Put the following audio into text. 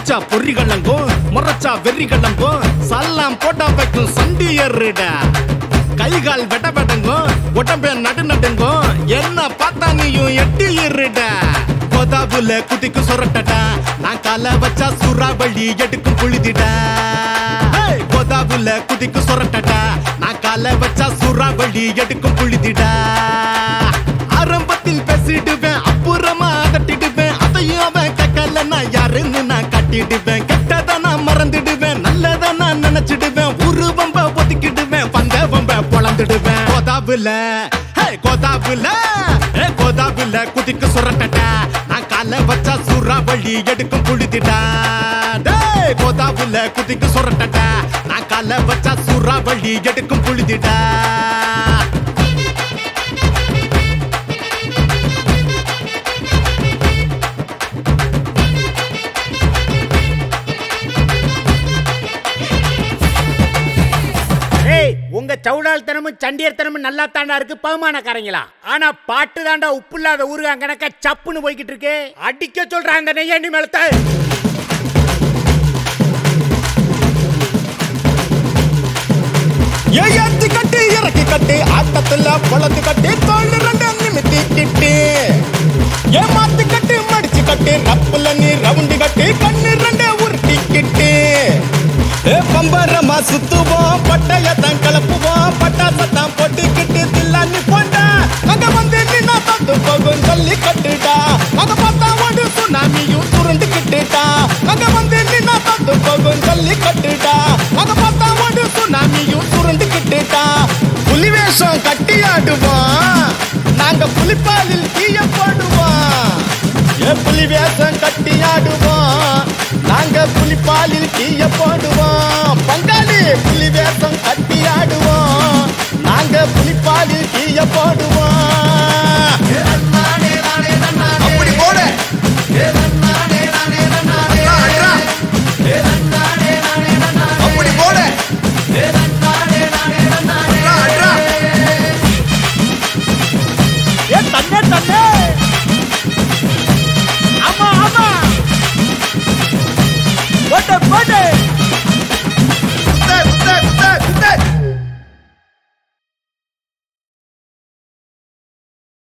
சிரிச்சா பொறி கலங்கும் முறைச்சா வெறி கலங்கும் சல்லாம் போட்டா வைக்கும் சண்டியருடா கை கால் வெட்ட வெட்டங்கும் உடம்பே நடு நடுங்கும் என்ன பார்த்தா நீயும் எட்டி இருடா கோதாபுல குதிக்கு சுரட்டடா நான் கால வச்சா சுறாவளி எடுக்கும் புழுதிடா ஹேய்! கோதாபுல குதிக்கு சுரட்டடா நான் கால வச்சா சுறாவளி எடுக்கும் புழுதிடா ஆரம்பத்தில் பேசிடுவேன் அப்புறமா அதட்டிடுவேன் அதையும் அவன் கேட்கல நான் யாருன்னு நான் காட்டிடுவேன் கெட்டதை நான் மறந்துடுவேன் நல்லதை நான் நினைச்சிடுவேன் உருவம்ப ஒதுக்கிடுவேன் வந்த வம்ப பொழந்துடுவேன் கோதாபுல ஹே கோதாபுல ஏ கோதாபுல குதிக்கு சுரட்டடா நான் கால வச்சா சூறாவளி எடுக்கும் புழுதிடா டேய் கோதாபுல குதிக்கு சுரட்டடா நான் கால வச்சா சூறாவளி எடுக்கும் புழுதிடா ஏய் உங்க சவுடால்தனமும் சண்டியர்த்தனமும் நல்லா தாண்டா இருக்கு பகுமானக்காரங்களா ஆனா பாட்டு தாண்டா உப்பு இல்லாத ஊருகா கணக்க சப்புன்னு போய்கிட்டு இருக்கு அடிக்க சொல்றாங்க அந்த நெய்யாண்டி மேலத்தை ஏத்தி கட்டி இறக்கி கட்டி ஆட்டத்துல பொழந்து கட்டி தோல் ரெண்டு நிமித்தி கிட்டி ஏமாத்தி கட்டி மடிச்சு கட்டி ரப்புல நீ ரவுண்டு கட்டி கண்ணு ரெண்டு உருட்டி கிட்டி ஏ பம்பரமா சுத்துவோம் பட்டயத்தான் கலப்புவோம் பட்டாசத்தான் போட்டுக்கிட்டு தில்லானி போண்டா அங்க வந்து நின்னா தத்து போகும் சொல்லி கட்டுடா அங்க பார்த்தா ஒரு சுனாமியும் சுருண்டு கிட்டுடா அங்க வந்து நின்னா தத்து போகும் சொல்லி கட்டுடா அங்க பார்த்தா ஒரு சுனாமியும் சுருண்டு கிட்டுடா புலி வேஷம் கட்டி ஆடுவோம் நாங்க புலிப்பாலில் தீய போடுவோம் ஏ புலி வேஷம் கட்டி ஆடுவோம் நாங்க புலிப்பாலில் தீய போடுவோம் பங்காளி புலி வேஷம் கட்டி ஆடுவோம் நாங்க புலிப்பாலில் தீய போடுவோம்